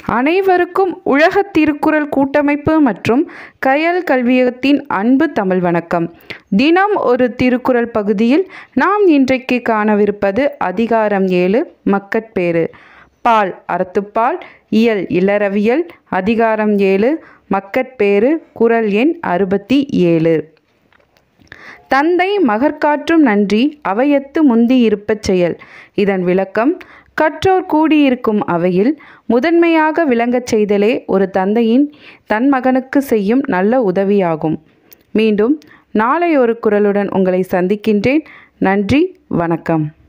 அனைவருக்கும் உலக திருக்குறள் கூட்டமைப்பு மற்றும் கயல் கல்வியகத்தின் அன்பு தமிழ் வணக்கம் தினம் ஒரு திருக்குறள் பகுதியில் நாம் இன்றைக்கு காணவிருப்பது அதிகாரம் ஏழு மக்கட்பேறு பால் அறத்துப்பால் இயல் இளறவியல் அதிகாரம் ஏழு மக்கட்பேறு குறள் எண் அறுபத்தி ஏழு தந்தை மகற்காற்றும் நன்றி அவையத்து முந்தி இருப்பச் செயல் இதன் விளக்கம் கற்றோர் கூடியிருக்கும் அவையில் முதன்மையாக விளங்கச் செய்தலே ஒரு தந்தையின் தன் மகனுக்கு செய்யும் நல்ல உதவியாகும் மீண்டும் நாளை ஒரு குரலுடன் உங்களை சந்திக்கின்றேன் நன்றி வணக்கம்